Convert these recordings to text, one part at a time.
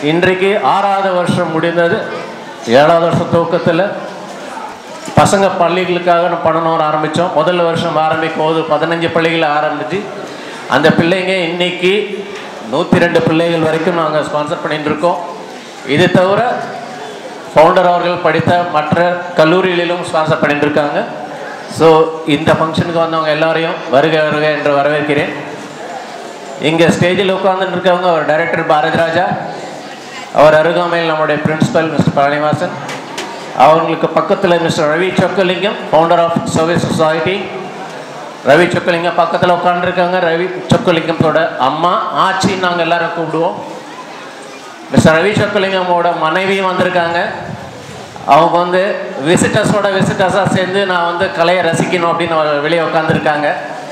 இன்றைக்கு ஆறாவது வருஷம் முடிந்தது ஏழாவது வருஷம் துவக்கத்தில் பசங்க பள்ளிகளுக்காக நம்ம பண்ணணும் ஆரம்பித்தோம் முதல் வருஷம் ஆரம்பிக்கும் போது பதினஞ்சு பள்ளிகளை ஆரம்பித்து அந்த பிள்ளைங்க இன்னைக்கு நூற்றி ரெண்டு பிள்ளைகள் வரைக்கும் நாங்கள் ஸ்பான்சர் பண்ணிட்டு இருக்கோம் இது தவிர ஃபவுண்டர் அவர்கள் படித்த மற்ற கல்லூரிகளிலும் ஸ்பான்சர் பண்ணிட்டு இருக்காங்க ஸோ இந்த ஃபங்க்ஷனுக்கு வந்தவங்க எல்லாரையும் வருக வருக என்று வரவேற்கிறேன் இங்கே ஸ்டேஜில் உட்கார்ந்துட்டு இருக்கவங்க அவர் டைரக்டர் பாரதி ராஜா அவர் அருகாமையில் நம்முடைய பிரின்சிபல் மிஸ்டர் பழனிவாசன் அவங்களுக்கு பக்கத்தில் mister Ravi Chockalingam founder of service society Ravi Chockalingam பக்கத்தில் உட்காந்துருக்காங்க ரவி சொக்கலிங்கத்தோட அம்மா ஆச்சின்னு நாங்கள் எல்லாரும் கூப்பிடுவோம் மிஸ்டர் ரவி சொக்கலிங்கமோட மனைவியும் வந்திருக்காங்க அவங்க வந்து விசிட்டர்ஸோட விசிட்டர்ஸாக சேர்ந்து நான் வந்து கலையை ரசிக்கணும் அப்படின்னு வெளியே உட்காந்துருக்காங்க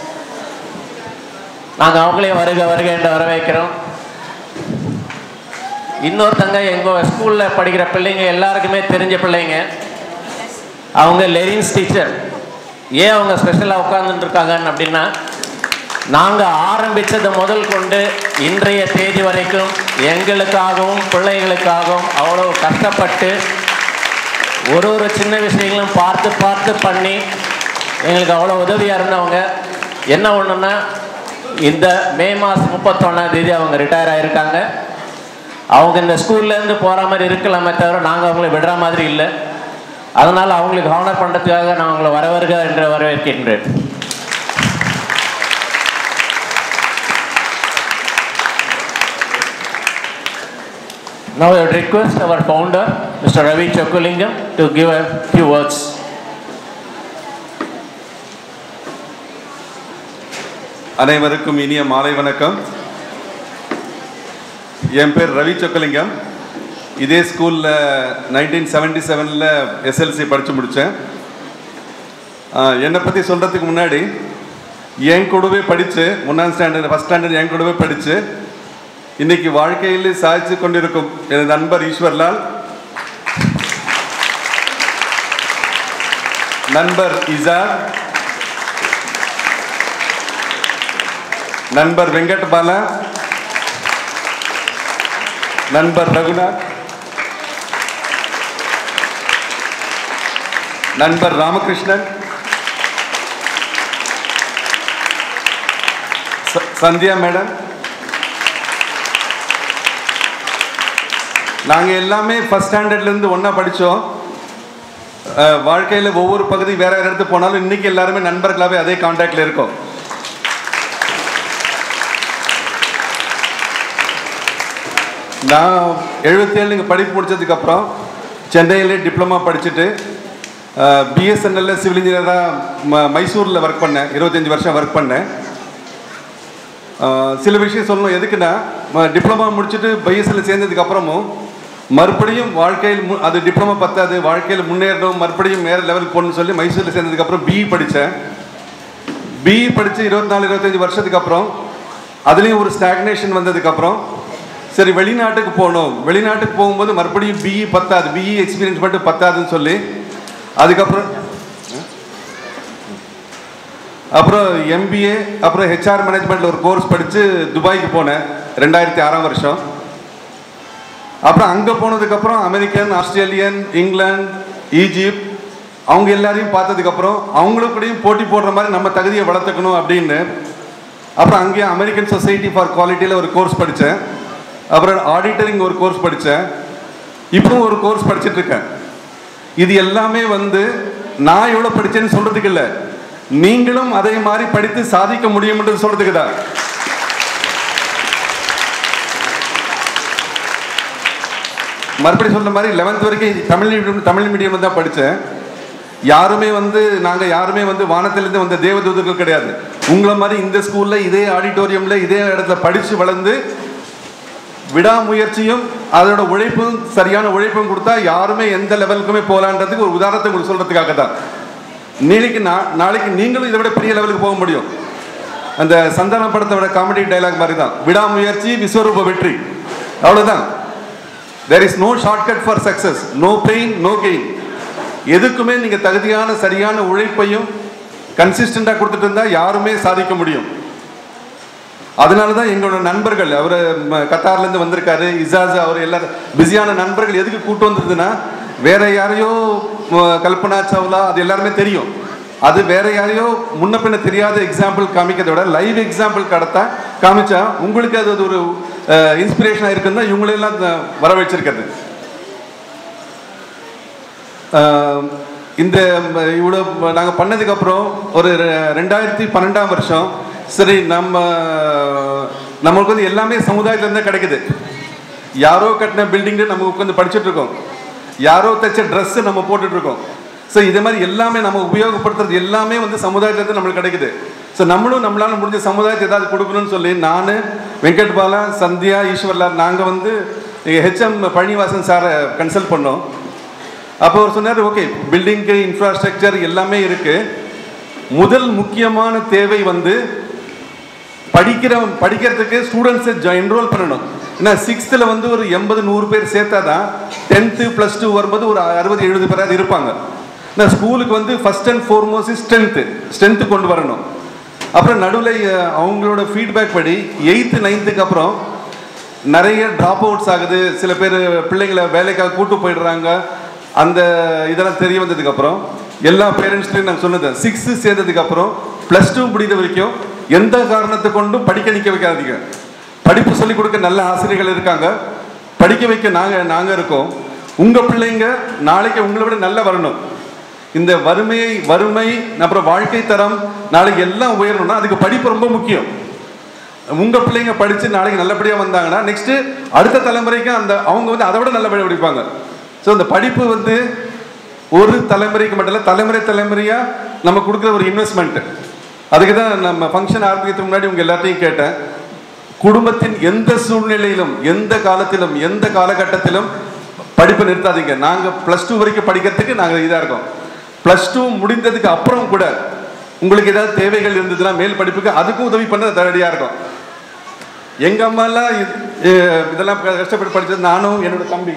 நாங்கள் அவங்களே வருக வருக என்று வரவேற்கிறோம் இன்னொருத்தங்க எங்கள் ஸ்கூலில் படிக்கிற பிள்ளைங்க எல்லாருக்குமே தெரிஞ்ச பிள்ளைங்க அவங்க லெரின்ஸ் டீச்சர் ஏன் அவங்க ஸ்பெஷலாக உட்காந்துட்டு இருக்காங்கன்னு அப்படின்னா நாங்கள் ஆரம்பித்தது முதல் கொண்டு இன்றைய தேதி வரைக்கும் எங்களுக்காகவும் பிள்ளைகளுக்காகவும் அவ்வளோ கஷ்டப்பட்டு ஒரு ஒரு சின்ன விஷயங்களும் பார்த்து பார்த்து பண்ணி எங்களுக்கு அவ்வளோ உதவியாக இருந்தவங்க என்ன ஒன்றுன்னா இந்த மே மாதம் முப்பத்தொன்னாம் தேதி அவங்க ரிட்டையர் ஆகியிருக்காங்க அவங்க இந்த ஸ்கூல்லேருந்து போகிற மாதிரி இருக்கலாமே தவிர நாங்கள் அவங்களை விடுற மாதிரி இல்லை அதனால் அவங்களுக்கு ஹானர் பண்ணுறதுக்காக நான் அவங்களை வரவருக என்று வரவேற்கின்றேன் Now I would request our founder, Mr. Ravi Chokulingam, to give a few words. அனைவருக்கும் இனிய மாலை வணக்கம் என் பேர் ரவி சொக்கலிங்கம் இதே ஸ்கூலில் நைன்டீன் செவன்டி செவனில் எஸ்எல்சி படித்து முடித்தேன் என்னை பற்றி சொல்கிறதுக்கு முன்னாடி என் கூடவே படித்து ஒன்றாம் ஸ்டாண்டர்ட் ஃபஸ்ட் ஸ்டாண்டர்ட் என் கூடவே படித்து இன்னைக்கு வாழ்க்கையில் சாதித்து கொண்டிருக்கும் எனது நண்பர் ஈஸ்வர்லால் நண்பர் இசார் நண்பர் வெங்கட் பாலா நண்பர் ரகுநாத் நண்பர் ராமகிருஷ்ணன் ச- சந்தியா மேடம் நாங்கள் எல்லாமே ஃபஸ்ட் ஸ்டாண்டர்ட்லேருந்து ஒன்றா படித்தோம் வாழ்க்கையில் ஒவ்வொரு பகுதி வேற வேற இடத்துக்கு போனாலும் இன்னைக்கு எல்லாருமே நண்பர்களாகவே அதே காண்டாக்டில் இருக்கோம் நான் எழுபத்தேழு இங்கே படிப்பு முடிச்சதுக்கப்புறம் சென்னையிலே டிப்ளமா படிச்சுட்டு பிஎஸ்என்எல்ல சிவில் இன்ஜினியராக ம மைசூரில் ஒர்க் பண்ணேன் இருபத்தஞ்சி வருஷம் ஒர்க் பண்ணேன் அஹ், சில விஷயம் சொல்லணும் எதுக்குன்னா டிப்ளமா முடிச்சுட்டு பிஎஸ்என்எல் சேர்ந்ததுக்கப்புறமும் மறுபடியும் வாழ்க்கையில் மு- அது டிப்ளமா பத்தாது வாழ்க்கையில் முன்னேறணும் மறுபடியும் வேறு லெவலுக்கு போகணும்னு சொல்லி மைசூரில் சேர்ந்ததுக்கப்புறம் பிஇ படித்தேன் பிஇ படித்து இருபத்தி நாலு இருபத்தஞ்சி வருஷத்துக்கு அப்புறம் அதுலேயும் ஒரு ஸ்டாக்னேஷன் வந்ததுக்கப்புறம் சரி வெளிநாட்டுக்கு போகணும் வெளிநாட்டுக்கு போகும்போது மறுபடியும் பிஇ பத்தாது பிஇ எக்ஸ்பீரியன்ஸ் மட்டும் பத்தாதுன்னு சொல்லி அதுக்கப்புறம் அப்புறம் எம்பிஏ அப்புறம் ஹெச்ஆர் மேனேஜ்மெண்ட்டில் ஒரு கோர்ஸ் படித்து துபாய்க்கு போனேன் ரெண்டாயிரத்தி ஆறாம் வருஷம் அப்புறம் அங்கே போனதுக்கப்புறம் அமெரிக்கன் ஆஸ்திரேலியன் இங்கிலாந்து ஈஜிப்ட் அவங்க எல்லாரையும் பார்த்ததுக்கப்புறம் அவங்களுக்கு கூடயும் போட்டி போடுற மாதிரி நம்ம தகுதியை வளர்த்துக்கணும் அப்படின்னு அப்புறம் அங்கேயே அமெரிக்கன் சொசைட்டி ஃபார் குவாலிட்டியில் ஒரு கோர்ஸ் படித்தேன் அப்புறம் ஆடிட்டரிங் ஒரு கோர்ஸ் படித்தேன் இப்பவும் ஒரு கோர்ஸ் படிச்சுட்டு இருக்கேன் இது எல்லாமே வந்து நான் எவ்வளோ படித்தேன்னு சொல்கிறதுக்கு இல்லை நீங்களும் அதே மாதிரி படித்து சாதிக்க முடியும்ன்றது சொல்கிறதுக்கு தான் மறுபடியும் சொல்ற மாதிரி லெவன்த் வரைக்கும் தமிழ் மீடியம் தமிழ் மீடியம் தான் படித்தேன் யாருமே வந்து நாங்கள் யாருமே வந்து வானத்திலிருந்து வந்த தேவதூதர்கள் கிடையாது உங்களை மாதிரி இந்த ஸ்கூலில் இதே ஆடிட்டோரியமில் இதே இடத்துல படித்து வளர்ந்து விடாமுயற்சியும் அதோட உழைப்பும் சரியான உழைப்பும் கொடுத்தா யாருமே எந்த லெவலுக்குமே போகலான்றதுக்கு ஒரு உதாரணத்தை உங்களுக்கு சொல்கிறதுக்காக தான் நாளைக்கு நா நாளைக்கு நீங்களும் இதை விட பெரிய லெவலுக்கு போக முடியும் அந்த சந்தான படத்தோட காமெடி டைலாக் மாதிரி தான் விடாமுயற்சி விஸ்வரூப வெற்றி அவ்வளோதான் there is no shortcut for success no pain no gain எதுக்குமே நீங்கள் தகுதியான சரியான உழைப்பையும் கன்சிஸ்டண்டாக கொடுத்துட்டு இருந்தால் யாருமே சாதிக்க முடியும் அதனால தான் எங்களோட நண்பர்கள் அவர் கத்தார்லேருந்து வந்திருக்காரு இசாஸ் அவர் எல்லாரும் பிஸியான நண்பர்கள் எதுக்கு கூட்டு வந்திருதுன்னா வேற யாரையோ ம, கல்பனா சாவ்லா அது எல்லாருமே தெரியும் அது வேற யாரையோ முன்ன பின்ன தெரியாத எக்ஸாம்பிள் காமிக்கிறத விட லைவ் எக்ஸாம்பிள் கடத்தா காமிச்சா உங்களுக்கு அது ஒரு இன்ஸ்பிரேஷனாக இருக்குன்னு தான் இவங்களெல்லாம் த- வர வச்சிருக்கிறது ஆஹ் இந்த ம, இவ்வளோ நாங்கள் பண்ணதுக்கப்புறம் ஒரு ரெ- ரெண்டாயிரத்தி பன்னெண்டாம் வருஷம் சரி நம்ம நம்மளுக்கு வந்து எல்லாமே சமுதாயத்துலேருந்து கிடைக்குது யாரோ கட்டின பில்டிங்கு நம்ம உட்காந்து படிச்சுட்டு இருக்கோம் யாரோ தைச்ச ட்ரெஸ்ஸு நம்ம போட்டுட்டு இருக்கோம் ஸோ இதே மாதிரி எல்லாமே நம்ம உபயோகப்படுத்துறது எல்லாமே வந்து சமுதாயத்துலேருந்து நம்மளுக்கு கிடைக்குது ஸோ நம்மளும் நம்மளால முடிஞ்ச சமுதாயத்தை ஏதாவது கொடுக்கணும்னு சொல்லி நான் வெங்கட் பாலா சந்தியா ஈஸ்வர்லால் நாங்கள் வந்து ஹெச்எம் பழனிவாசன் சாரை கன்சல்ட் பண்ணோம் அப்போ அவர் சொன்னார் ஓகே பில்டிங்கு இன்ஃப்ராஸ்ட்ரக்சர் எல்லாமே இருக்கு முதல் முக்கியமான தேவை வந்து படிக்கிற படிக்கிறதுக்கு ஸ்டூடெண்ட்ஸை என்ரோல் பண்ணணும் ஏன்னா சிக்ஸ்த்தில் வந்து ஒரு எண்பது நூறு பேர் சேர்த்தா தான் டென்த்து ப்ளஸ் டூ வரும்போது ஒரு அறுபது எழுபது பேராது இருப்பாங்க நான் ஸ்கூலுக்கு வந்து first and foremost strength strength கொண்டு வரணும் அப்புறம் நடுவில் அவங்களோட ஃபீட்பேக் படி எயித்து நைன்த்துக்கு அப்புறம் நிறைய ட்ராப் அவுட்ஸ் ஆகுது சில பேர் பிள்ளைங்களை வேலைக்காக கூட்டு போயிடுறாங்க அந்த இதெல்லாம் தெரிய வந்ததுக்கு அப்புறம் எல்லா பேரண்ட்ஸ்லையும் நான் சொன்னது சிக்ஸ்த்து சேர்ந்ததுக்கு அப்புறம் ப்ளஸ் டூ முடிந்த வரைக்கும் எந்த காரணத்தை கொண்டும் படிக்க நிற்க வைக்காதீங்க படிப்பு சொல்லிக் கொடுக்க நல்ல ஆசிரியர்கள் இருக்காங்க படிக்க வைக்க நாங்கள் நாங்கள் இருக்கோம் உங்கள் பிள்ளைங்க நாளைக்கு உங்களை விட நல்லா வரணும் இந்த வறுமையை வறுமை அப்புறம் வாழ்க்கை தரம் நாளைக்கு எல்லாம் உயரணும்னா அதுக்கு படிப்பு ரொம்ப முக்கியம் உங்க பிள்ளைங்க படிச்சு நாளைக்கு நல்லபடியா வந்தாங்கன்னா நெக்ஸ்ட் அடுத்த தலைமுறைக்கு அந்த அவங்க வந்து அதை விட நல்லபடியா படிப்பாங்க ஸோ இந்த படிப்பு வந்து ஒரு தலைமுறைக்கு மட்டும் இல்லை தலைமுறை தலைமுறையா நம்ம கொடுக்குற ஒரு இன்வெஸ்ட்மெண்ட் அதுக்கு தான் நம்ம ஃபங்க்ஷன் ஆரம்பிக்கிறதுக்கு முன்னாடி உங்க எல்லாத்தையும் கேட்டேன் குடும்பத்தின் எந்த சூழ்நிலையிலும் எந்த காலத்திலும் எந்த காலகட்டத்திலும் படிப்பை நிறுத்தாதீங்க நாங்கள் ப்ளஸ் டூ வரைக்கும் படிக்கிறதுக்கு நாங்கள் இதாக இருக்கோம் ப்ளஸ் டூ முடிந்ததுக்கு அப்புறம் கூட உங்களுக்கு ஏதாவது தேவைகள் இருந்ததுன்னா மேல் படிப்புக்கு அதுக்கும் உதவி பண்ண தரடியாக இருக்கும் எங்கள் அம்மாலாம் இது- எ- இதெல்லாம் கஷ்டப்பட்டு படித்தது நானும் என்னோட தம்பி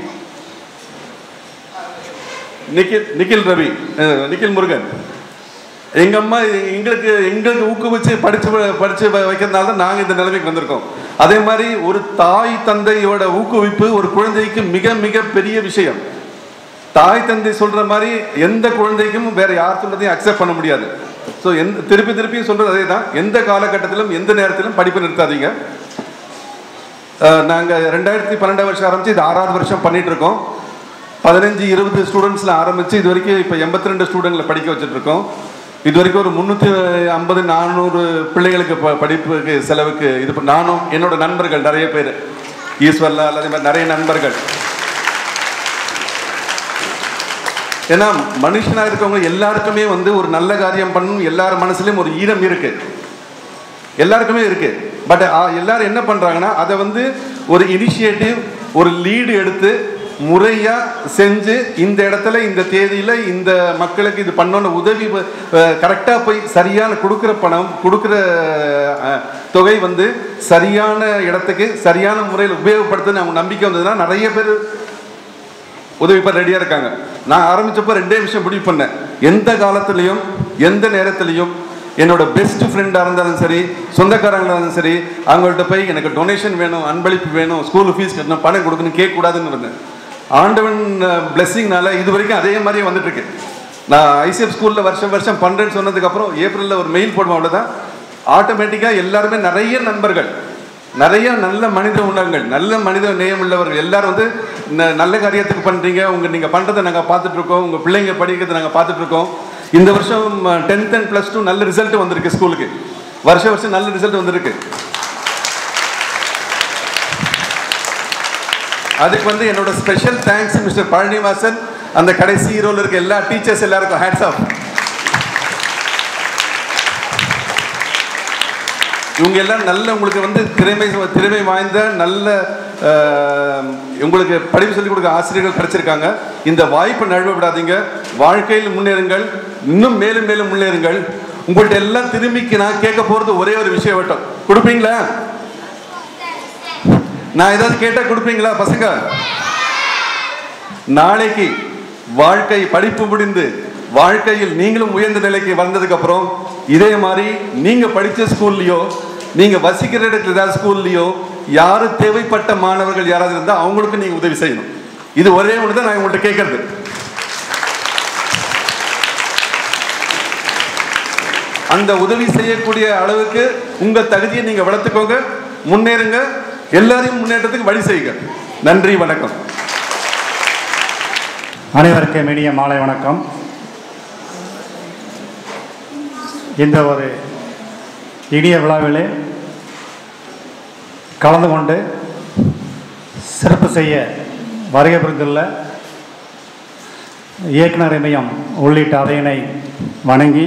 நிக்கில் நிக்கில் ரவி அஹ், நிக்கில் முருகன் எங்க அம்மா எங்களுக்கு எங்களுக்கு ஊக்குவிச்சு படிச்சு வ- படிச்சு வ- வைக்கிறதுனால தான் நாங்க இந்த நிலைமைக்கு வந்திருக்கோம் அதே மாதிரி ஒரு தாய் தந்தையோட ஊக்குவிப்பு ஒரு குழந்தைக்கு மிக மிக பெரிய விஷயம் தாய் தந்தை சொல்ற மாதிரி எந்த குழந்தைக்கும் வேற யார் சொல்றதையும் அக்செப்ட் பண்ண முடியாது ஸோ எந்த திருப்பி திருப்பி சொல்றது அதே தான் எந்த காலகட்டத்திலும் எந்த நேரத்திலும் படிப்பு நிறுத்தாதீங்க அஹ், நாங்க ரெண்டாயிரத்தி பன்னெண்டாம் வருஷம் ஆரம்பிச்சு இது ஆறாவது வருஷம் பண்ணிட்டு இருக்கோம் பதினஞ்சு இருபது ஸ்டூடெண்ட்ஸில் ஆரம்பிச்சு இது வரைக்கும் இப்போ எண்பத்தி ரெண்டு ஸ்டூடெண்ட்களை படிக்க வச்சுட்டு இருக்கோம் இது வரைக்கும் ஒரு முந்நூற்றி ஐம்பது நானூறு பிள்ளைகளுக்கு ப- படிப்புக்கு செலவுக்கு இது ப- நானும் என்னோட நண்பர்கள் நிறைய பேர் ஈஸ்வர்லா அதே மாதிரி நிறைய நண்பர்கள் ஏன்னா மனுஷனா இருக்கவங்க எல்லாருக்குமே வந்து ஒரு நல்ல காரியம் பண்ணணும் எல்லார் மனசுலயும் ஒரு ஈரம் இருக்கு எல்லாருக்குமே இருக்கு பட் எல்லாரும் என்ன பண்றாங்கன்னா அதை வந்து ஒரு இனிஷியேட்டிவ் ஒரு லீடு எடுத்து முறையா செஞ்சு இந்த இடத்துல இந்த தேதியில இந்த மக்களுக்கு இது பண்ணோன்னு உதவி கரெக்டாக போய் சரியான கொடுக்குற பணம் கொடுக்குற அஹ், தொகை வந்து சரியான இடத்துக்கு சரியான முறையில் உபயோகப்படுத்துன்னு அவங்க நம்பிக்கை வந்ததுன்னா நிறைய பேர் உதவி பண்ண ரெடியாக இருக்காங்க நான் ஆரம்பிச்சப்போ ரெண்டே விஷயம் முடிவு பண்ணேன் எந்த காலத்துலையும் எந்த நேரத்துலையும் என்னோட பெஸ்ட் ஃப்ரெண்டாக இருந்தாலும் சரி சொந்தக்காரங்களாக இருந்தாலும் சரி அவங்கள்ட்ட போய் எனக்கு டொனேஷன் வேணும் அன்பளிப்பு வேணும் ஸ்கூல் ஃபீஸ் கட்டணும் பணம் கொடுக்கணும் கேட்கக்கூடாதுன்னு இருந்தேன் ஆண்டவன் பிளெஸ்ஸிங்னால இது வரைக்கும் அதே மாதிரியே வந்துட்டு இருக்கு நான் ஐசிஎஃப் ஸ்கூலில் வருஷம் வருஷம் பண்ணுறேன்னு சொன்னதுக்கப்புறம் ஏப்ரலில் ஒரு மெயில் போடுவோம் அவ்வளோதான் ஆட்டோமேட்டிக்காக எல்லாருமே நிறைய நண்பர்கள் நிறைய நல்ல மனித உணர்வுகள் நல்ல மனித நேயம் உள்ளவர்கள் எல்லாரும் வந்து ந- நல்ல காரியத்துக்கு பண்றீங்க உங்க நீங்க பண்றதை நாங்க பார்த்துட்டு இருக்கோம் உங்க பிள்ளைங்க படிக்கிறதை நாங்க பார்த்துட்டு இருக்கோம் இந்த வருஷம் டென்த் அண்ட் பிளஸ் டூ நல்ல ரிசல்ட் வந்திருக்கு ஸ்கூலுக்கு வருஷ வருஷம் நல்ல ரிசல்ட் வந்திருக்கு அதுக்கு வந்து என்னோட ஸ்பெஷல் தேங்க்ஸ் மிஸ்டர் பழனிவாசன் அந்த கடைசி ரோல் இருக்க எல்லா டீச்சர்ஸ் எல்லாருக்கும் ஹேட்ஸ் ஆஃப் இவங்க எல்லாம் நல்ல உங்களுக்கு வந்து திறமை திறமை வாய்ந்த நல்ல அஹ், உங்களுக்கு படிப்பு சொல்லிக் கொடுக்க ஆசிரியர்கள் கிடைச்சிருக்காங்க இந்த வாய்ப்பை நழுவ விடாதீங்க வாழ்க்கையில் முன்னேறுங்கள் இன்னும் மேலும் மேலும் முன்னேறுங்கள் உங்கள்ட்ட எல்லாம் திரும்பிக்கு நான் கேட்க போறது ஒரே ஒரு விஷயம் வட்டம் கொடுப்பீங்களா நான் ஏதாவது கேட்டா கொடுப்பீங்களா பசங்க நாளைக்கு வாழ்க்கை படிப்பு முடிந்து வாழ்க்கையில் நீங்களும் உயர்ந்த நிலைக்கு வந்ததுக்கு அப்புறம் இதே மாதிரி நீங்க படிச்ச ஸ்கூல்லையோ நீங்க வசிக்கிற இடத்துல ஏதாவது ஸ்கூல்லையோ யாரு தேவைப்பட்ட மாணவர்கள் யாராவது இருந்தா அவங்களுக்கு நீங்க உதவி செய்யணும் இது ஒரே ஒன்று தான் நான் உங்கள்கிட்ட கேட்கறது அந்த உதவி செய்யக்கூடிய அளவுக்கு உங்க தகுதியை நீங்க வளர்த்துக்கோங்க முன்னேறுங்க எல்லாரையும் முன்னேற்றத்துக்கு வழி செய்யுங்க நன்றி வணக்கம் அனைவருக்கும் இனிய மாலை வணக்கம் இந்த ஒரு இனிய விழாவிலே கலந்து கொண்டு சிறப்பு செய்ய வருகை புரிந்துள்ள இயக்குனர் இமயம் உள்ளிட்ட அவையினை வணங்கி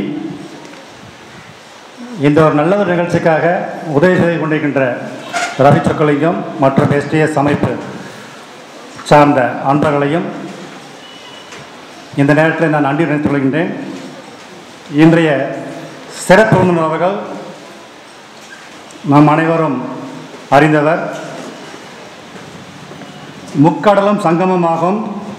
இந்த ஒரு நல்ல ஒரு நிகழ்ச்சிக்காக உதவி செய்து கொண்டிருக்கின்ற ரவி சொக்கலிங்கம் மற்றும் எஸ்டிஎஸ் அமைப்பு சார்ந்த அன்பர்களையும் இந்த நேரத்தில் நான் நன்றி நினைத்துக் கொள்கின்றேன் இன்றைய சிறப்பு விருந்தினர் அவர்கள் நாம் அனைவரும் அறிந்தவர் முக்கடலும் சங்கமமாகும்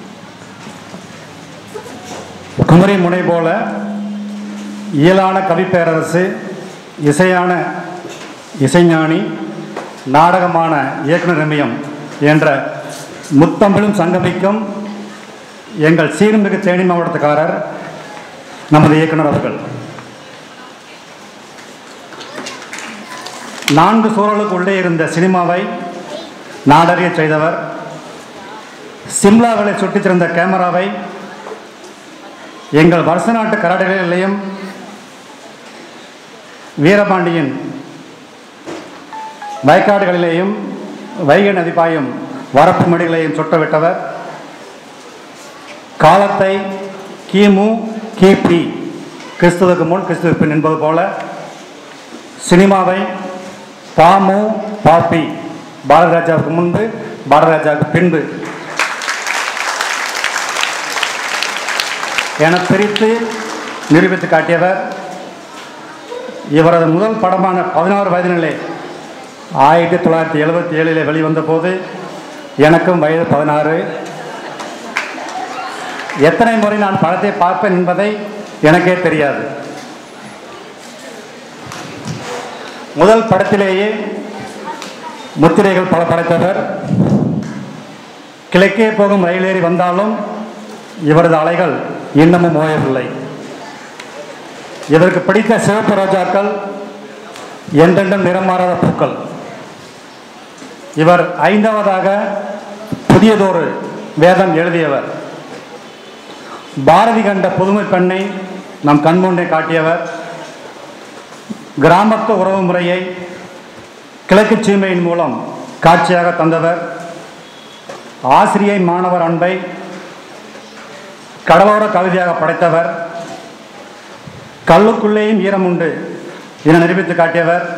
குமரி முனை போல இயலான கவிப்பேரரசு இசையான இசைஞானி நாடகமான இயக்குனர் ரம்யம் என்ற முத்தமிழும் சங்கமிக்கும் எங்கள் சீர்மிகு தேனி மாவட்டத்துக்காரர் நமது இயக்குனர் அவர்கள் நான்கு சூழலுக்கு உள்ளே இருந்த சினிமாவை நாடறிய செய்தவர் சிம்லாவிலே சுற்றித் திறந்த கேமராவை எங்கள் வருஷ நாட்டு கரடுகளிலையும் வீரபாண்டியன் வயக்காடுகளிலேயும் வைகை நதி பாயும் வரப்பு மடிகளையும் சுட்ட விட்டவர் காலத்தை கிமு கிபி கிறிஸ்துவுக்கு முன் கிறிஸ்துவுக்கு பின் என்பது போல சினிமாவை பாமு பாப்பி பாரத ராஜாவுக்கு முன்பு பாரத ராஜாவுக்கு பின்பு என பிரித்து நிரூபித்து காட்டியவர் இவரது முதல் படமான பதினாறு வயதினிலே ஆயிரத்தி தொள்ளாயிரத்தி எழுபத்தி ஏழிலே வெளிவந்த போது எனக்கும் வயது பதினாறு எத்தனை முறை நான் படத்தை பார்ப்பேன் என்பதை எனக்கே தெரியாது முதல் படத்திலேயே முத்திரைகள் பல படைத்தவர் கிழக்கே போகும் ரயிலேறி வந்தாலும் இவரது அலைகள் இன்னமும் ஓயவில்லை இதற்கு பிடித்த சிவப்பு ரோஜாக்கள் என்றென்றும் நிறம் மாறாத பூக்கள் இவர் ஐந்தாவதாக புதியதொரு வேதம் எழுதியவர் பாரதி கண்ட புதுமை பெண்ணை நம் கண்முன்னே காட்டியவர் கிராமத்து உறவு முறையை கிழக்கு சீமையின் மூலம் காட்சியாக தந்தவர் ஆசிரியை மாணவர் அன்பை கடலோர கவிதையாக படைத்தவர் கல்லுக்குள்ளேயும் ஈரம் உண்டு என நிரூபித்து காட்டியவர்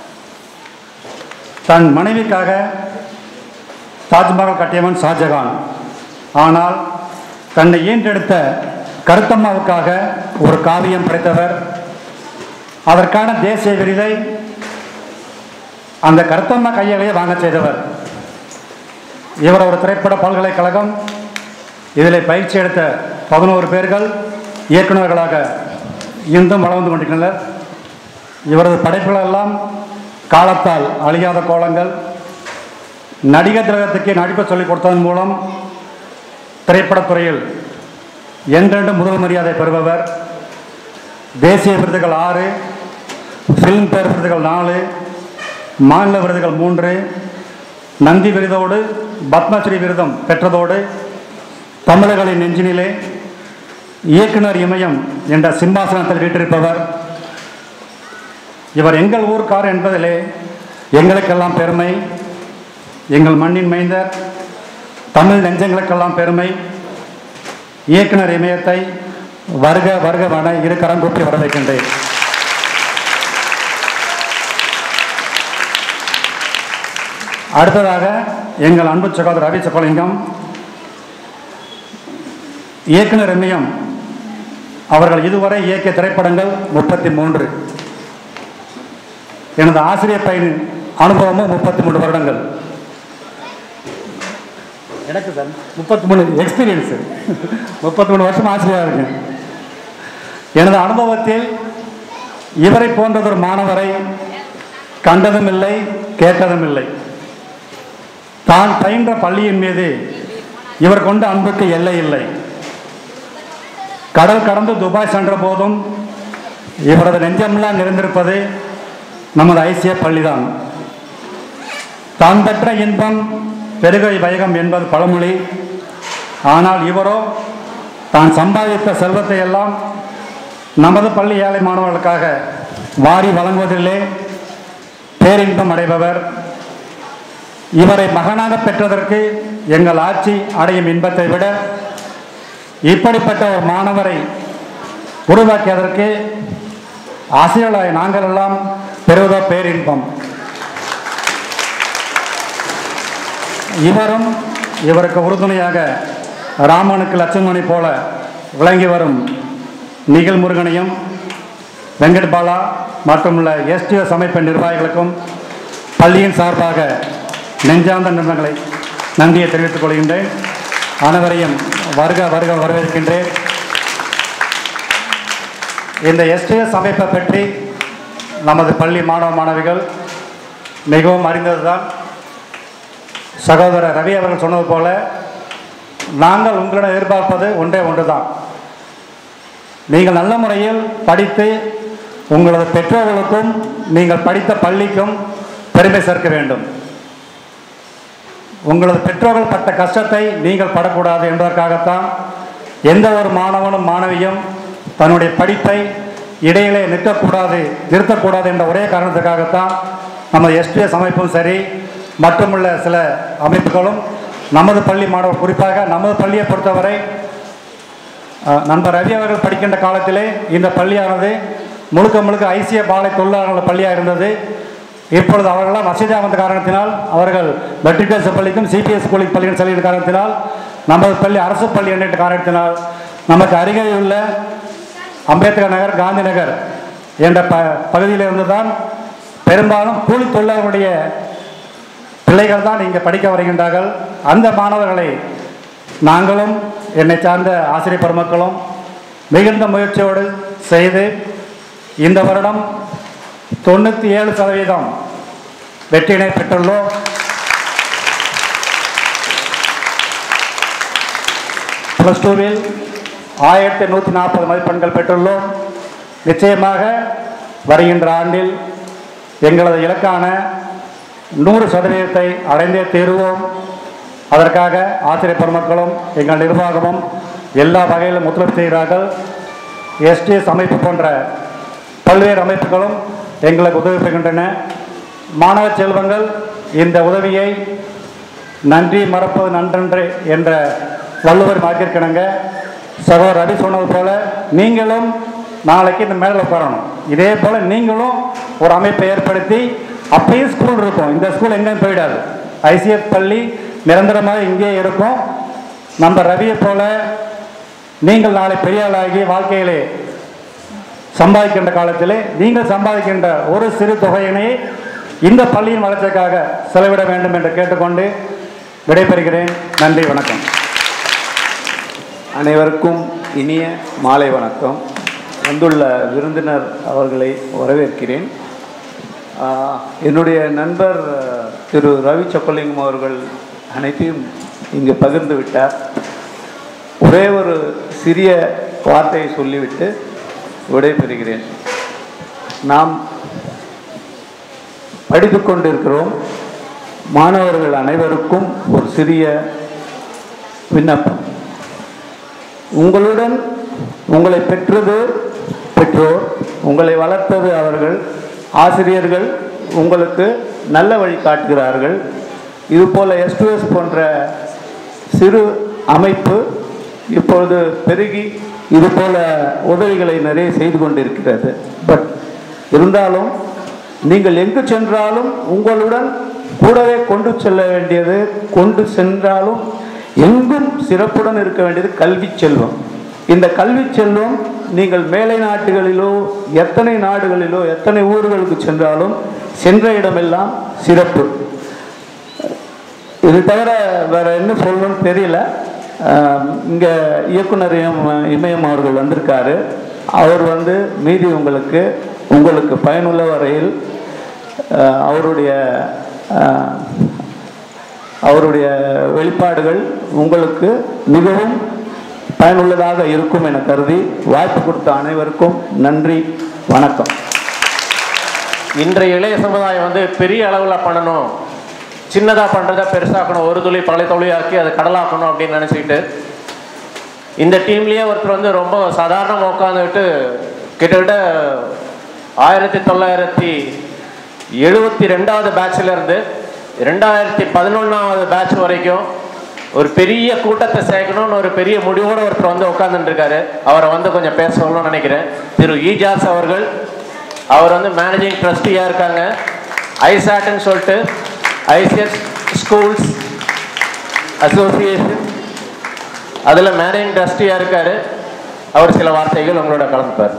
தன் மனைவிக்காக தாஜ்மஹால் கட்டியவன் ஷாஜகான் ஆனால் தன்னை ஈன்றெடுத்த கருத்தம்மாவுக்காக ஒரு காவியம் படைத்தவர் அதற்கான தேசிய விருதை அந்த கருத்தம்மா கையாலேயே வாங்க செய்தவர் இவர் ஒரு திரைப்பட பல்கலைக்கழகம் இதில் பயிற்சி எடுத்த பதினோரு பேர்கள் இயக்குநர்களாக இன்றும் வளர்ந்து கொண்டிருக்கின்றனர் இவரது படைப்புகளெல்லாம் காலத்தால் அழியாத கோலங்கள் நடிகர் திலகத்துக்கு நடிப்பு சொல்லிக் கொடுத்ததன் மூலம் திரைப்படத்துறையில் என்றென்று முதல் மரியாதை பெறுபவர் தேசிய விருதுகள் ஆறு ஃபிலிம்பேர் விருதுகள் நாலு மாநில விருதுகள் மூன்று நந்தி விருதோடு பத்மஸ்ரீ விருதம் பெற்றதோடு தமிழர்களின் நெஞ்சினிலே இயக்குனர் இமயம் என்ற சிம்மாசனத்தில் வீற்றிருப்பவர் இவர் எங்கள் ஊர்க்கார் என்பதிலே எங்களுக்கெல்லாம் பெருமை எங்கள் மண்ணின் மைந்தர் தமிழ் நெஞ்சங்களுக்கெல்லாம் பெருமை இயக்குனர் இமயத்தை வருக வருக வன இரு கரம் கூப்பி வரவேற்கின்றேன் அடுத்ததாக எங்கள் அன்பு சகோதரர் ரவி சொக்கலிங்கம் இயக்குனர் இமயம் அவர்கள் இதுவரை இயக்கிய திரைப்படங்கள் முப்பத்தி மூன்று எனது ஆசிரியர் பையன் அனுபவமும் முப்பத்தி மூன்று வருடங்கள் எனக்கு சார் முப்பத்தி மூணு எக்ஸ்பீரியன்ஸு முப்பத்தி மூணு வருஷம் ஆசிரியராக இருக்கேன் எனது அனுபவத்தில் இவரை போன்றதொரு மாணவரை கண்டதும் இல்லை கேட்டதும் இல்லை தான் பயின்ற பள்ளியின் மீது இவர் கொண்ட அன்புக்கு எல்லை இல்லை கடல் கடந்து துபாய் சென்ற போதும் இவரது நெஞ்சமெல்லாம் நிறைந்திருப்பது நமது ஐசிய பள்ளிதான் தான் பெற்ற இன்பம் பெருகை வைகம் என்பது பழமொழி ஆனால் இவரோ தான் சம்பாதித்த செல்வத்தை எல்லாம் நமது பள்ளி ஏழை மாணவர்களுக்காக வாரி வழங்குவதிலே பேரின்பம் அடைபவர் இவரை மகனாக பெற்றதற்கு எங்கள் ஆட்சி அடையும் இன்பத்தை விட இப்படிப்பட்ட ஒரு மாணவரை உருவாக்கியதற்கு ஆசிரியர்களாய் நாங்கள் எல்லாம் பெறுவதோ பேரின்பம் இவரும் இவருக்கு உறுதுணையாக ராமனுக்கு லட்சுமணி போல விளங்கி வரும் நிகில் முருகனையும் வெங்கட் பாலா மற்றும் உள்ள எஸ்டிஎஸ் அமைப்பின் நிர்வாகிகளுக்கும் பள்ளியின் சார்பாக நெஞ்சார்ந்த நிறுவனங்களை நன்றியை தெரிவித்துக் கொள்கின்றேன் அனைவரையும் வருக வருக வரவேற்கின்றேன் இந்த எஸ்டிஎஸ் அமைப்பை பற்றி நமது பள்ளி மாணவ மாணவிகள் மிகவும் அறிந்ததுதான் சகோதரர் ரவி அவர்கள் சொன்னது போல நாங்கள் உங்களிடம் எதிர்பார்ப்பது ஒன்றே ஒன்றுதான் நீங்கள் நல்ல முறையில் படித்து உங்களது பெற்றோர்களுக்கும் நீங்கள் படித்த பள்ளிக்கும் பெருமை சேர்க்க வேண்டும் உங்களது பெற்றோர்கள் பட்ட கஷ்டத்தை நீங்கள் படக்கூடாது என்பதற்காகத்தான் எந்த ஒரு மாணவனும் மாணவியும் தன்னுடைய படிப்பை இடையிலே நிற்கக்கூடாது நிறுத்தக்கூடாது என்ற ஒரே காரணத்துக்காகத்தான் நம்ம எஸ்டிஎஸ் அமைப்பும் சரி மற்றுமுள்ள சில அமைப்புகளும் நமது பள்ளி மாணவர் குறிப்பாக நமது பள்ளியை பொறுத்தவரை அஹ், நண்பர் ரவி அவர்கள் படிக்கின்ற காலத்திலே இந்த பள்ளியானது முழுக்க முழுக்க ஐசிய பாலை தொழிலாளர்கள் பள்ளியாக இருந்தது இப்பொழுது அவர்களெல்லாம் வசதியாக வந்த காரணத்தினால் அவர்கள் மெட்ரிகுலேஷன் பள்ளிக்கும் சிபிஎஸ் ஸ்கூலிங் பள்ளிக்கும் செல்கிற காரணத்தினால் நமது பள்ளி அரசு பள்ளி என்ற காரணத்தினால் நமக்கு அருகே உள்ள அம்பேத்கர் நகர் காந்தி நகர் என்ற ப பகுதியிலிருந்து தான் பெரும்பாலும் கூலி தொழிலாளர்களுடைய பிள்ளைகள் தான் இங்கே படிக்க வருகின்றார்கள் அந்த மாணவர்களை நாங்களும் என்னை சார்ந்த ஆசிரியர் பெருமக்களும் மிகுந்த முயற்சியோடு செய்து இந்த வருடம் தொண்ணூற்றி ஏழு சதவீதம் வெற்றியினை பெற்றுள்ளோம் ப்ளஸ் டூவில் ஆயிரத்தி நூற்றி நாற்பது மதிப்பெண்கள் பெற்றுள்ளோம் நிச்சயமாக வருகின்ற ஆண்டில் எங்களது இலக்கான நூறு சதவீதத்தை அடைந்தே தீருவோம் அதற்காக ஆசிரியர் பெருமக்களும் எங்கள் நிர்வாகமும் எல்லா வகையிலும் ஒத்துழைப்பு செய்கிறார்கள் எஸ்டிஎஸ் அமைப்பு போன்ற பல்வேறு அமைப்புகளும் எங்களுக்கு உதவி பெறுகின்றன மாணவ செல்வங்கள் இந்த உதவியை நன்றி மறப்பது நன்றன்று என்ற வள்ளுவர் வாக்கிற்கிணங்க சகோதரர் ரவி சொன்னது போல நீங்களும் நாளைக்கு இந்த மேலே உட்காரணும் இதே போல் நீங்களும் ஒரு அமைப்பை ஏற்படுத்தி அப்பயும் ஸ்கூல் இருக்கும் இந்த ஸ்கூல் எங்கேயும் போயிடாது ஐசிஎஃப் பள்ளி நிரந்தரமாக இங்கே இருக்கும் நம்ம ரவியை போல நீங்கள் நாளை பெரிய ஆளாகி வாழ்க்கையிலே சம்பாதிக்கின்ற காலத்திலே நீங்கள் சம்பாதிக்கின்ற ஒரு சிறு தொகையினை இந்த பள்ளியின் வளர்ச்சிக்காக செலவிட வேண்டும் என்று கேட்டுக்கொண்டு விடைபெறுகிறேன் நன்றி வணக்கம் அனைவருக்கும் இனிய மாலை வணக்கம் வந்துள்ள விருந்தினர் அவர்களை வரவேற்கிறேன் ஆஹ், என்னுடைய நண்பர் அஹ், திரு ரவி சொக்கலிங்கம் அவர்கள் அனைத்தையும் இங்கு பகிர்ந்து விட்டார் ஒரே ஒரு சிறிய வார்த்தையை சொல்லிவிட்டு விடைபெறுகிறேன் நாம் படித்து கொண்டிருக்கிறோம் மாணவர்கள் அனைவருக்கும் ஒரு சிறிய விண்ணப்பம் உங்களுடன் உங்களை பெற்றது பெற்றோர் உங்களை வளர்த்தது அவர்கள் ஆசிரியர்கள் உங்களுக்கு நல்ல வழி காட்டுகிறார்கள் இதுபோல் எஸ்டுஎஸ் போன்ற சிறு அமைப்பு இப்பொழுது பெருகி இதுபோல உதவிகளை நிறைய செய்து கொண்டிருக்கிறது பட் இருந்தாலும் நீங்கள் எங்கு சென்றாலும் உங்களுடன் கூடவே கொண்டு செல்ல வேண்டியது கொண்டு சென்றாலும் எங்கும் சிறப்புடன் இருக்க வேண்டியது கல்வி செல்வம் இந்த கல்வி செல்வம் நீங்கள் மேலை நாட்டுகளிலோ எத்தனை நாடுகளிலோ எத்தனை ஊர்களுக்கு சென்றாலும் சென்ற இடமெல்லாம் சிறப்பு இது தவிர வேற என்ன சொல்லணும்னு தெரியல ஆஹ் இங்க இயக்குனர் இம- இமயம் அவர்கள் வந்திருக்காரு அவர் வந்து மீதி உங்களுக்கு உங்களுக்கு பயனுள்ள வரையில் அஹ், அவருடைய அஹ், அவருடைய வெளிப்பாடுகள் உங்களுக்கு மிகவும் பயனுள்ளதாக இருக்கும் என கருதி வாய்ப்பு கொடுத்த அனைவருக்கும் நன்றி வணக்கம் இன்றைய இளைய சமுதாயம் வந்து பெரிய அளவில் பண்ணணும் சின்னதாக பண்ணுறத பெருசாக்கணும் ஒரு துளி பழைய துளியாக்கி அதை கடலாக்கணும் அப்படின்னு நினச்சிக்கிட்டு இந்த டீம்லேயே ஒருத்தர் வந்து ரொம்ப சாதாரணமாக உட்காந்துக்கிட்டு கிட்டத்தட்ட ஆயிரத்தி தொள்ளாயிரத்தி எழுபத்தி ரெண்டாவது பேட்ச்ல இருந்து ரெண்டாயிரத்தி பதினொன்றாவது பேட்ச் வரைக்கும் ஒரு பெரிய கூட்டத்தை சேர்க்கணும்னு ஒரு பெரிய முடிவோட ஒருத்தர் வந்து உட்கார்ந்துட்டு இருக்காரு அவரை வந்து கொஞ்சம் பேச சொல்லணும்னு நினைக்கிறேன் திரு ஈஜாஸ் அவர்கள் அவர் வந்து மேனேஜிங் ட்ரஸ்டியாக இருக்காங்க ஐசாட்னு சொல்லிட்டு ஐசிஎஸ் ஸ்கூல்ஸ் அசோசியேஷன் அதில் மேனேஜிங் ட்ரஸ்டியாக இருக்காரு அவர் சில வார்த்தைகள் உங்களோட கலந்துப்பார்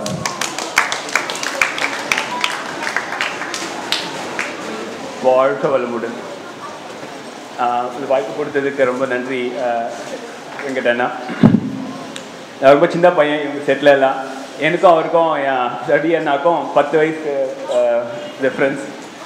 வாழ்க வளமுடன் ஆஹ் இந்த வாய்ப்பு கொடுத்ததுக்கு ரொம்ப நன்றி ஆஹ் வெங்கடண்ணா நான் ரொம்ப சின்ன பையன் இவங்க செட்டில் எல்லாம் எனக்கும் அவருக்கும் என் ஸ்டடி அண்ணாக்கும் பத்து வயசு டிஃப்ரென்ஸ்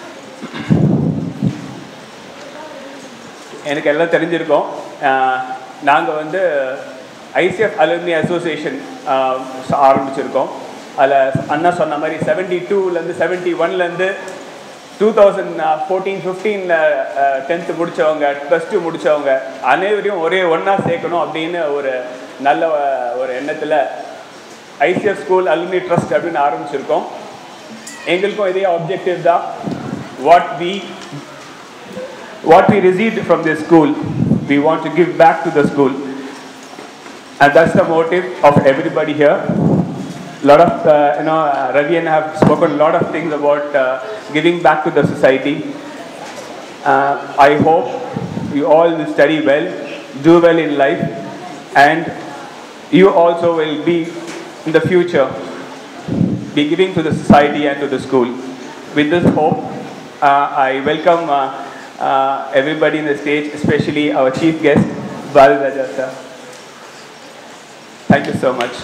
எனக்கு எல்லாம் தெரிஞ்சிருக்கோம் நாங்கள் வந்து ஐசிஎஃப் அலுமினி அசோசியேஷன் ஆரம்பிச்சிருக்கோம் அதில் அண்ணா சொன்ன மாதிரி செவன்டி டூலேருந்து செவன்ட்டி ஒன்லேருந்து டூ தௌசண்ட் ஃபோர்டீன் ஃபிஃப்டீனில் டென்த்து முடித்தவங்க ப்ளஸ் டூ முடித்தவங்க அனைவரையும் ஒரே ஒன்றா சேர்க்கணும் அப்படின்னு ஒரு நல்ல அஹ், ஒரு எண்ணத்தில் ஐசிஎஃப் ஸ்கூல் அலுமினி ட்ரஸ்ட் அப்படின்னு ஆரம்பிச்சிருக்கோம் எங்களுக்கும் இதே ஆப்ஜெக்டிவ் தான் what we what we received from this school, we want to give back to the school. And that's the motive of everybody here. A lot of, uh, you know, uh, Ravi and I have spoken a lot of things about uh, giving back to the society. Uh, I hope you all will study well, do well in life, and you also will be in the future be giving to the society and to the school. With this hope, uh, I welcome uh, uh, everybody in the stage, especially our chief guest, Bal Raja sir. Thank you so much.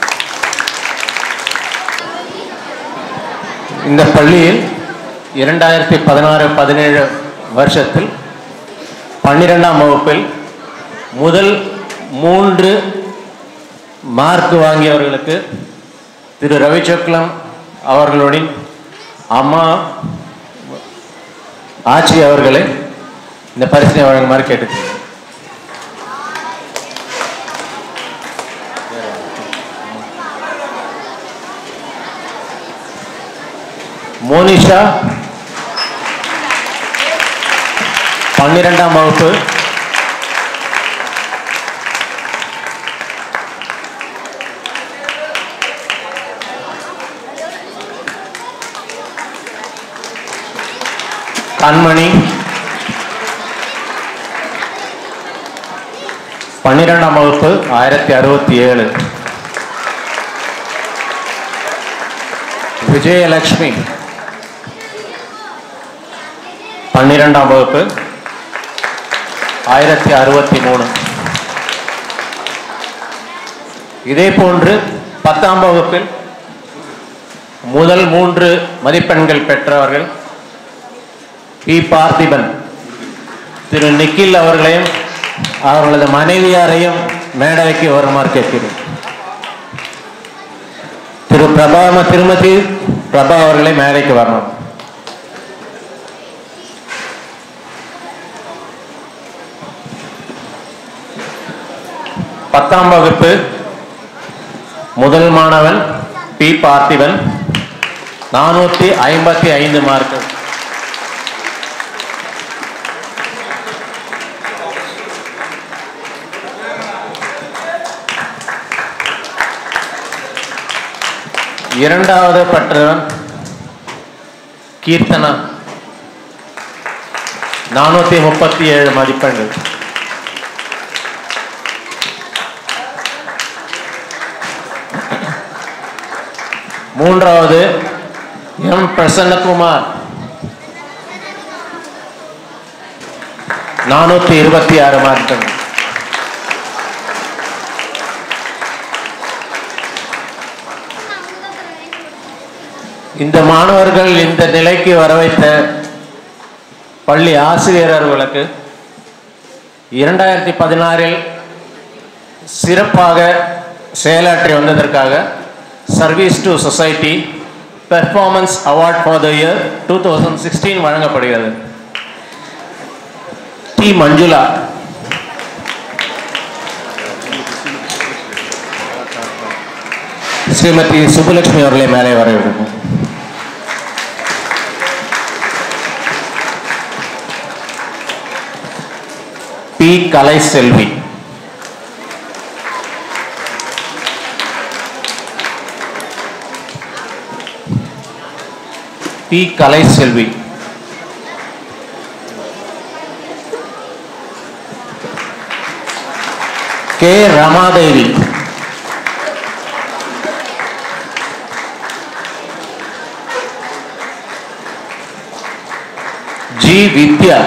இந்த பள்ளியில் இரண்டாயிரத்தி பதினாறு பதினேழு வருஷத்தில் பன்னிரெண்டாம் வகுப்பில் முதல் மூன்று மார்க் வாங்கியவர்களுக்கு திரு ரவிச்சக்லம் அவர்களுடன் அம்மா ஆட்சி அவர்களை இந்த பரிசினை வழங்குமாறு கேட்டுக்கிறேன் மோனிஷா பன்னிரெண்டாம் வகுப்பு கண்மணி பன்னிரெண்டாம் வகுப்பு ஆயிரத்தி அறுபத்தி ஏழு விஜயலட்சுமி பன்னிரெண்டாம் வகுப்பு ஆயிரத்தி அறுபத்தி மூணு இதே போன்று பத்தாம் வகுப்பில் முதல் மூன்று மதிப்பெண்கள் பெற்றவர்கள் பி பார்த்திபன் திரு நிக்கில் அவர்களையும் அவர்களது மனைவியாரையும் மேடைக்கு வருமாறு கேட்கிறேன் திரு பிரபா திருமதி பிரபா அவர்களை மேடைக்கு வரணும் பத்தாம் வகுப்பு முதல் மாணவன் பி பார்த்திபன் நானூற்றி ஐம்பத்தி ஐந்து மார்க்கு இரண்டாவது பெற்றவன் கீர்த்தனா நானூற்றி முப்பத்தி ஏழு மதிப்பெண்கள் மூன்றாவது எம் பிரசன்னகுமார் நானூற்றி இருபத்தி ஆறு மதிப்பெண்கள் இந்த மாணவர்கள் இந்த நிலைக்கு வர வைத்த பள்ளி ஆசிரியர்களுக்கு இரண்டாயிரத்தி பதினாறில் சிறப்பாக செயலாற்றி வந்ததற்காக service to society performance award for the year two thousand sixteen வழங்கப்படுகிறது டி மஞ்சுளா ஸ்ரீமதி சுப்புலட்சுமி அவர்களை மேலே வரவேற்கும் P Kalai Selvi P Kalai Selvi K Ramadevi G Vidya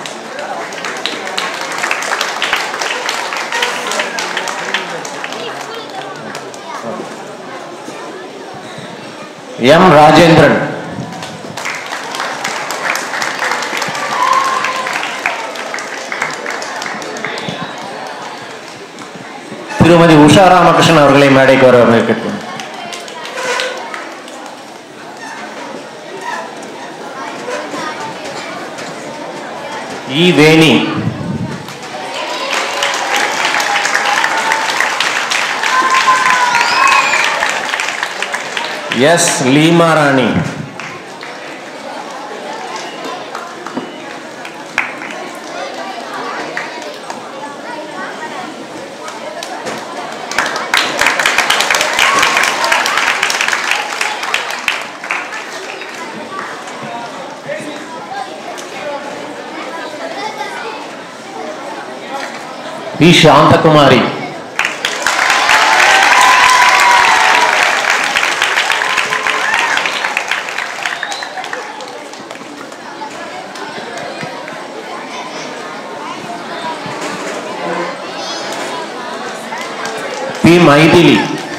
M Rajendran Thirumathi Usha Ramakrishnan அவர்களை மேடைக்கு வர கேட்கிறேன் E Veni S Leema Rani P Santhakumari P Mythili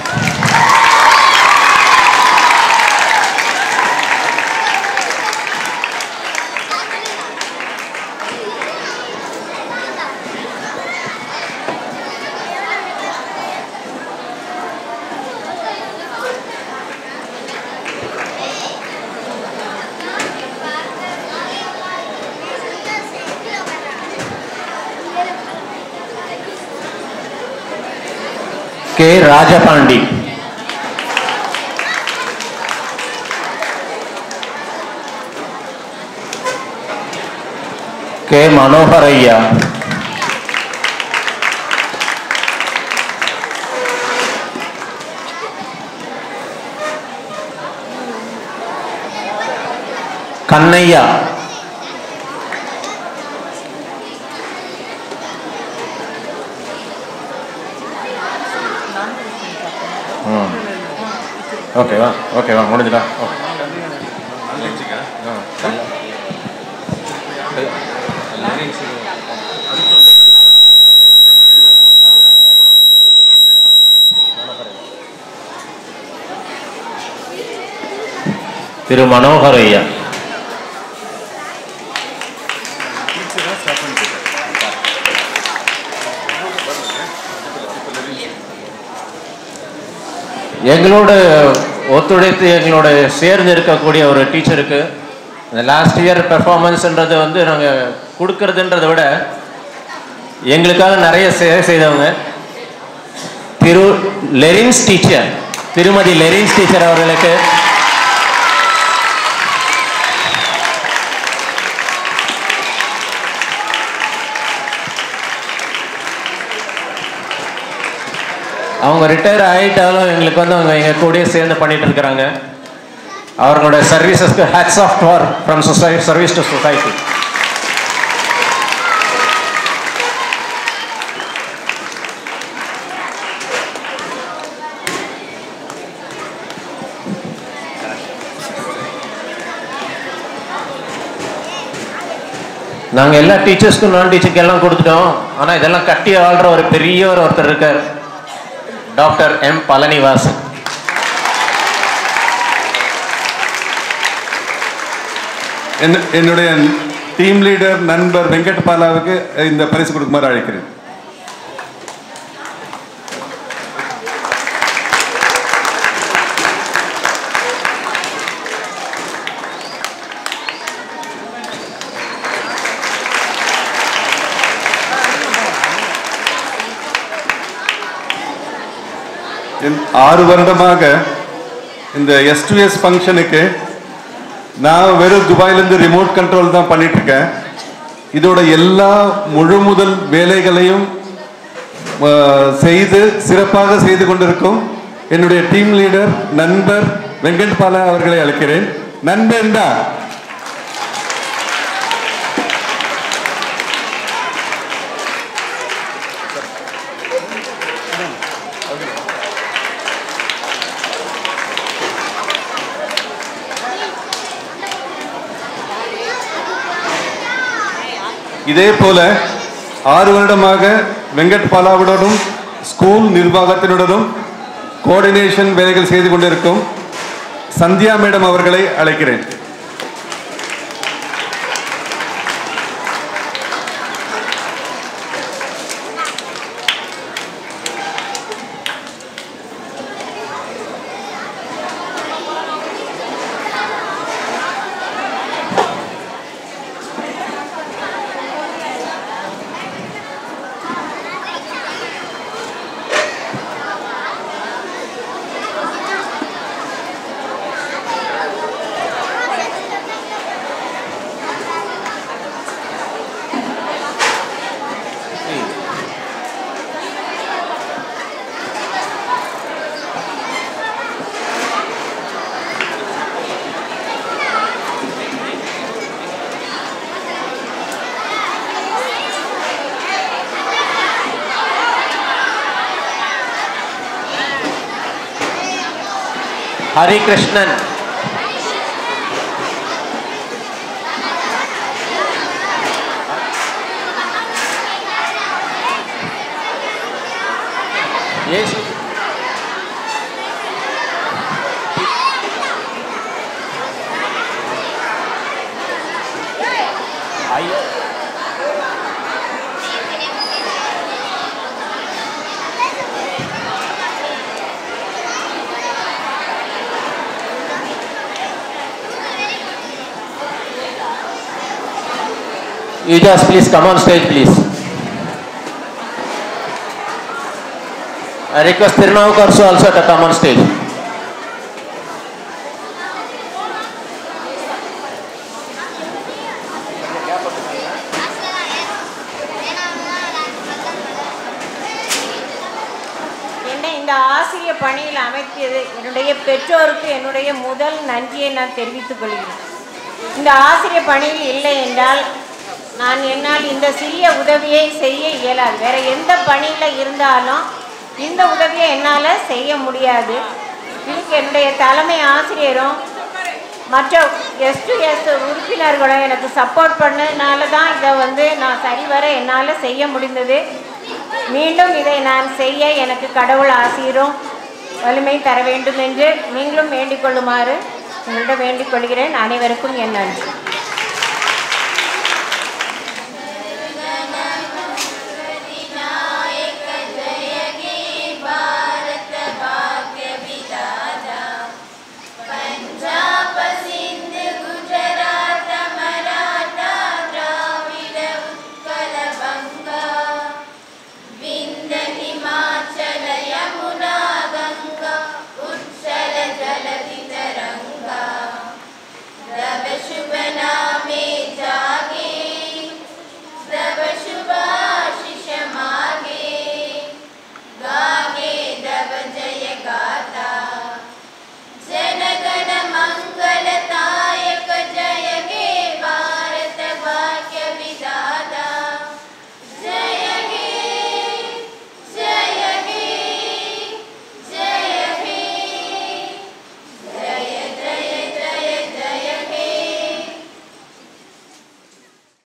K Rajapandi K Manoharaiah Kannaiah ஓகேவா ஓகேவா முடிஞ்சுதா ஓகே திரு மனோகர் ஐயா எங்களோட ஒத்துழைத்து எங்களோட சேர்ந்து இருக்கக்கூடிய ஒரு டீச்சருக்கு இந்த லாஸ்ட் இயர் பெர்ஃபார்மன்ஸ்ன்றது வந்து நாங்கள் கொடுக்கறதுன்றதை விட எங்களுக்காக நிறைய சேவை செய்தவங்க திரு லெரின்ஸ் டீச்சர் திருமதி லெரின்ஸ் டீச்சர் அவர்களுக்கு அவங்க ரிட்டையர் ஆகிட்டாலும் எங்களுக்கு வந்து அவங்க எங்கள் கூடயே சேர்ந்து பண்ணிட்டு இருக்கிறாங்க அவர்களோட சர்வீசஸ்க்கு hats off for from society service to society நாங்கள் எல்லா டீச்சர்ஸ்க்கும் நான் டீச்சருக்கு எல்லாம் கொடுத்துட்டோம் ஆனால் இதெல்லாம் கட்டி ஆள்ற ஒரு பெரியவர் ஒருத்தர் இருக்கார் டாக்டர் எம் பழனிவாசன் என்ன- என்னுடைய டீம் லீடர் நண்பர் வெங்கட் பாலாவுக்கு இந்த பரிசு கொடுக்குமாறு அழைக்கிறேன் இந்த ஆறு வருடமாக இந்த எஸ் டு எஸ் ஃபங்க்ஷனுக்கு நான் வெறும் துபாயிலேருந்து ரிமோட் கண்ட்ரோல் தான் பண்ணிட்டு இருக்கேன் இதோட எல்லா முழு முதல் வேலைகளையும் அஹ், செய்து சிறப்பாக செய்து கொண்டிருக்கும் என்னுடைய டீம் லீடர் நண்பர் வெங்கட் பாலா அவர்களை அழைக்கிறேன் நண்பன்டா இதே போல ஆறு வருடமாக வெங்கட் பாலாவுடனும் ஸ்கூல் நிர்வாகத்தினுடனும் கோஆர்டினேஷன் வேலைகள் செய்து கொண்டிருக்கும் சந்தியா மேடம் அவர்களை அழைக்கிறேன் ஹரிகிருஷ்ணன் ஏசு ஐ- You just please come on stage, please. I request Tirunavukar also also to come on stage. என்னை இந்த ஆசிரிய பணியில் அமைத்தது என்னுடைய பெற்றோருக்கு என்னுடைய முதல் நன்றியை நான் தெரிவித்துக் கொள்கிறேன் இந்த ஆசிரிய பணியில் இல்லை என்றால் நான் என்னால் இந்த சிறிய உதவியை செய்ய இயலாது வேற எந்த பணியில் இருந்தாலும் இந்த உதவியை என்னால் செய்ய முடியாது இதுக்கு என்னுடைய தலைமை ஆசிரியரும் மற்ற எஸ் டு எஸ் உறுப்பினர்களும் எனக்கு சப்போர்ட் பண்ணதுனால தான் இதை வந்து நான் சரிவர என்னால் செய்ய முடிந்தது மீண்டும் இதை நான் செய்ய எனக்கு கடவுள் ஆசீரும் வலிமை தர வேண்டும் என்று நீங்களும் வேண்டிக் கொள்ளுமாறு உங்களிடம் வேண்டிக் கொள்கிறேன் அனைவருக்கும் என் நன்றி